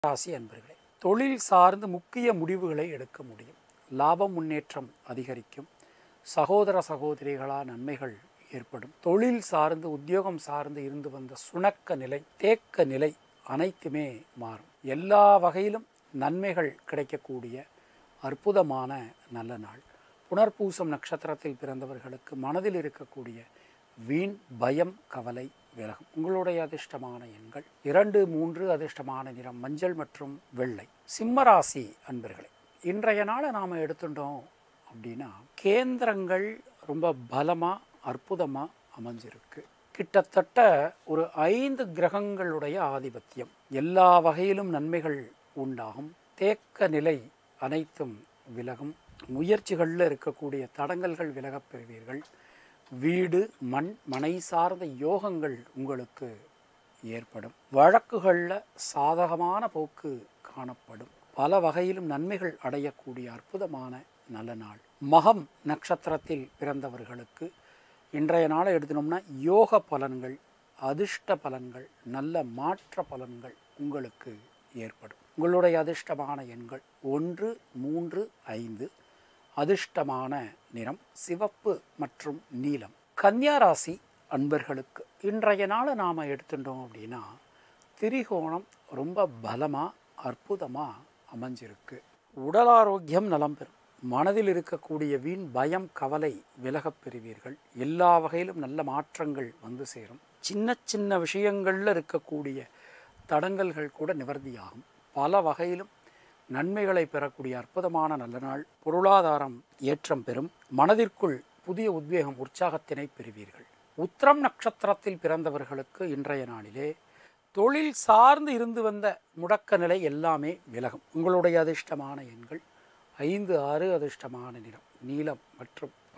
ராசி அன்பர்களே தொழில் சார்ந்து முக்கிய முடிவுகளை எடுக்க முடியும் லாபம் முன்னேற்றம் அதிகரிக்கும் சகோதர சகோதரிகளால் நன்மைகள் ஏற்படும் தொழில் சார்ந்து உத்தியோகம் சார்ந்து இருந்து வந்த சுணக்க நிலை தேக்க நிலை அனைத்துமே மாறும் எல்லா வகையிலும் நன்மைகள் கிடைக்கக்கூடிய அற்புதமான நல்ல நாள் புனர்பூசம் நட்சத்திரத்தில் பிறந்தவர்களுக்கு மனதில் இருக்கக்கூடிய வீண் பயம் கவலை விலகும் உங்களுடைய அதிர்ஷ்டமான எண்கள் இரண்டு மூன்று அதிர்ஷ்டமான நிறம் மஞ்சள் மற்றும் வெள்ளை சிம்மராசி அன்பர்களே இன்றைய நாளை நாம் எடுத்துட்டோம் அப்படின்னா கேந்திரங்கள் ரொம்ப பலமாக அற்புதமாக அமைஞ்சிருக்கு கிட்டத்தட்ட ஒரு ஐந்து கிரகங்களுடைய ஆதிபத்தியம் எல்லா வகையிலும் நன்மைகள் உண்டாகும் தேக்க நிலை அனைத்தும் விலகும் முயற்சிகளில் இருக்கக்கூடிய தடங்கல்கள் விலகப் பெறுவீர்கள் வீடு மண் மனை சார்ந்த யோகங்கள் உங்களுக்கு ஏற்படும் வழக்குகளில் சாதகமான போக்கு காணப்படும் பல வகையிலும் நன்மைகள் அடையக்கூடிய அற்புதமான நல்ல நாள் மகம் நட்சத்திரத்தில் பிறந்தவர்களுக்கு இன்றைய நாளை எடுத்துனோம்னா யோக பலன்கள் அதிர்ஷ்ட பலன்கள் நல்ல மாற்ற பலன்கள் உங்களுக்கு ஏற்படும் உங்களுடைய அதிர்ஷ்டமான எண்கள் ஒன்று மூன்று ஐந்து அதிர்ஷ்டமான நிறம் சிவப்பு மற்றும் நீலம் கன்னியா ராசி அன்பர்களுக்கு இன்றைய நாளை நாம் எடுத்துட்டோம் அப்படின்னா திரிகோணம் ரொம்ப பலமாக அற்புதமாக அமைஞ்சிருக்கு உடல் ஆரோக்கியம் நலம் பெறும் மனதில் இருக்கக்கூடிய வீண் பயம் கவலை விலகப் பெறுவீர்கள் எல்லா வகையிலும் நல்ல மாற்றங்கள் வந்து சேரும் சின்ன சின்ன விஷயங்களில் இருக்கக்கூடிய தடங்கல்கள் கூட நிவர்த்தியாகும் பல வகையிலும் நன்மைகளை பெறக்கூடிய அற்புதமான நல்ல நாள் பொருளாதாரம் ஏற்றம் பெறும் மனதிற்குள் புதிய உத்வேகம் உற்சாகத்தினை பெறுவீர்கள் உத்திரம் நட்சத்திரத்தில் பிறந்தவர்களுக்கு இன்றைய நாளிலே தொழில் சார்ந்து இருந்து வந்த முடக்க நிலை எல்லாமே விலகும் உங்களுடைய அதிர்ஷ்டமான எண்கள் ஐந்து ஆறு அதிர்ஷ்டமான நிறம் நீலம் மற்றும்